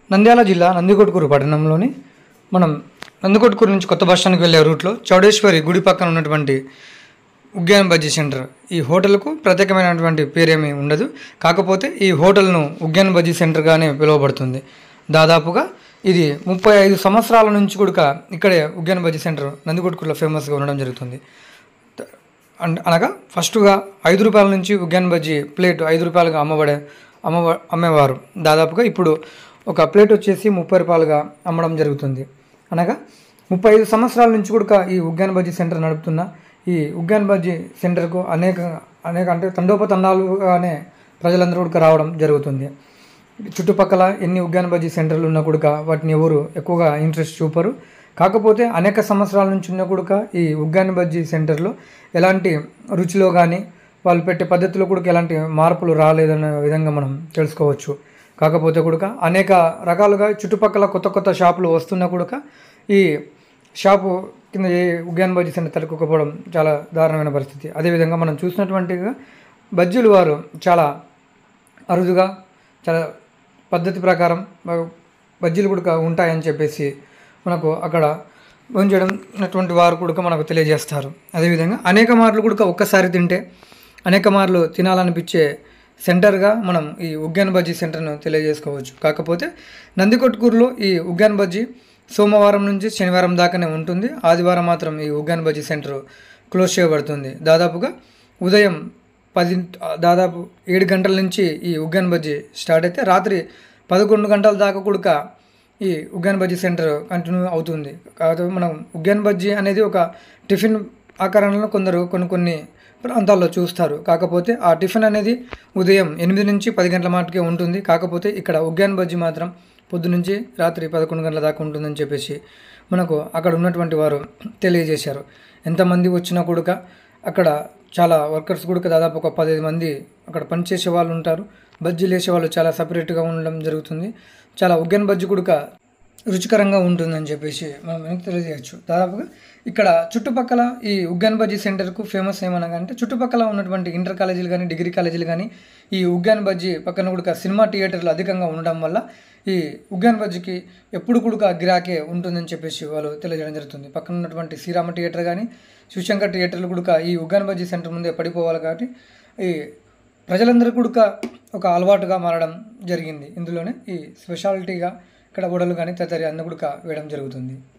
నంద్యాల జిల్లా నందికొట్కూరు పట్టణంలోని మనం నందికొట్కూరు నుంచి కొత్త బస్ స్టాండ్కి వెళ్ళే రూట్లో చౌడేశ్వరి గుడి పక్కన ఉన్నటువంటి ఉగ్యాన్ బజ్జీ సెంటర్ ఈ హోటల్కు ప్రత్యేకమైనటువంటి పేరేమీ ఉండదు కాకపోతే ఈ హోటల్ను ఉగ్యాన్ బజ్జీ సెంటర్గానే పిలువబడుతుంది దాదాపుగా ఇది ముప్పై ఐదు సంవత్సరాల నుంచి కూడా ఇక్కడే ఉగ్యాన్ బజ్జీ సెంటర్ నందికొట్కూరులో ఫేమస్గా ఉండడం జరుగుతుంది అన్- అనగా ఫస్ట్గా ఐదు రూపాయల నుంచి ఉగ్యాన్ బజ్జీ ప్లేట్ ఐదు రూపాయలుగా అమ్మబడే అమ్మ అమ్మేవారు దాదాపుగా ఇప్పుడు ఒక ప్లేట్ వచ్చేసి ముప్పై రూపాయలుగా అమ్మడం జరుగుతుంది అనగా ముప్పై ఐదు సంవత్సరాల నుంచి కూడా ఈ ఉగ్యాన్ బజ్జీ సెంటర్ నడుపుతున్న ఈ ఉగ్యాన్ బజ్జీ సెంటర్కు అనేక అనేక అంటే తండోపతండాలుగానే ప్రజలందరూ కూడా రావడం జరుగుతుంది చుట్టుపక్కల ఎన్ని ఉగ్యాన్ బజ్జీ సెంటర్లు ఉన్నా కూడా వాటిని ఎవరు ఎక్కువగా ఇంట్రెస్ట్ చూపరు కాకపోతే అనేక సంవత్సరాల నుంచి ఉన్న కూడా ఈ ఉగ్గాని బజ్జీ సెంటర్లో ఎలాంటి రుచిలో కానీ వాళ్ళు పెట్టే పద్ధతిలో కూడా ఎలాంటి మార్పులు రాలేదన్న విధంగా మనం తెలుసుకోవచ్చు కాకపోతే కూడా అనేక రకాలుగా చుట్టుపక్కల కొత్త కొత్త షాపులు వస్తున్నా కూడా ఈ షాపు కింద ఏ ఉగ్యాన్ బజ్జీ సెంటర్ తలెక్కకపోవడం చాలా దారుణమైన పరిస్థితి అదేవిధంగా మనం చూసినటువంటిగా బజ్జీలు వారు చాలా అరుదుగా చాలా పద్ధతి ప్రకారం బ- బజ్జీలు కూడా ఉంటాయని చెప్పేసి మనకు అక్కడ ఉంచడం అటువంటి వారు కూడా మనకు తెలియజేస్తారు అదేవిధంగా అనేక మార్లు కూడా ఒక్కసారి తింటే అనేక మార్లు తినాలనిపించే సెంటర్గా మనం ఈ ఉగ్యాన్ బజ్జీ సెంటర్ను తెలియజేసుకోవచ్చు కాకపోతే నందికొట్కూరులో ఈ ఉగ్యాన్ బజ్జీ సోమవారం నుంచి శనివారం దాకానే ఉంటుంది ఆదివారం మాత్రం ఈ ఉగ్యాన్ బజ్జీ సెంటర్ క్లోజ్ చేయబడుతుంది దాదాపుగా ఉదయం పది దాదాపు ఏడు గంటల నుంచి ఈ ఉగ్గాన్ బజ్జీ స్టార్ట్ అయితే రాత్రి పదకొండు గంటల దాకా కూడా ఈ ఉగ్గాన్ బజ్జీ సెంటర్ కంటిన్యూ అవుతుంది కాకపోతే మనం ఉగ్గాన్ బజ్జీ అనేది ఒక టిఫిన్ ఆకారంలో కొందరు కొన్ని కొన్ని ప్రాంతాల్లో చూస్తారు కాకపోతే ఆ టిఫిన్ అనేది ఉదయం ఎనిమిది నుంచి పది గంటల మాటకే ఉంటుంది కాకపోతే ఇక్కడ ఉగ్గాన్ బజ్జీ మాత్రం పొద్దు నుంచి రాత్రి పదకొండు గంటల దాకా ఉంటుందని చెప్పేసి మనకు అక్కడ ఉన్నటువంటి వారు తెలియజేశారు ఎంతమంది వచ్చినా కూడా అక్కడ చాలా వర్కర్స్ కూడా దాదాపు ఒక పదిహేను మంది అక్కడ పనిచేసే వాళ్ళు ఉంటారు బజ్జీలు వేసే వాళ్ళు చాలా సపరేట్గా ఉండడం జరుగుతుంది చాలా ఉగ్గన్ బజ్జీ కూడా రుచికరంగా ఉంటుందని చెప్పేసి మనం వెనక్కి తెలియజేయచ్చు దాదాపుగా ఇక్కడ చుట్టుపక్కల ఈ ఉగ్గాన్ బజ్జీ సెంటర్కు ఫేమస్ ఏమనగా అంటే చుట్టుపక్కల ఉన్నటువంటి ఇంటర్ కాలేజీలు కానీ డిగ్రీ కాలేజీలు కానీ ఈ ఉగ్గాన్ బజ్జీ పక్కన కూడా సినిమా థియేటర్లు అధికంగా ఉండడం వల్ల ఈ ఉగ్గాన్ బజ్జీకి ఎప్పుడు కూడా గిరాకే ఉంటుందని చెప్పేసి వాళ్ళు తెలియజేయడం జరుగుతుంది పక్కన ఉన్నటువంటి శ్రీరామ థియేటర్ కానీ శివశంకర్ థియేటర్లు కూడా ఈ ఉగ్గాన్ బజ్జీ సెంటర్ ముందే పడిపోవాలి కాబట్టి ఈ ప్రజలందరూ కూడా ఒక అలవాటుగా మారడం జరిగింది ఇందులోనే ఈ స్పెషాలిటీగా ఇక్కడ వడలు కానీ తదితరి అన్ని కూడా వేయడం జరుగుతుంది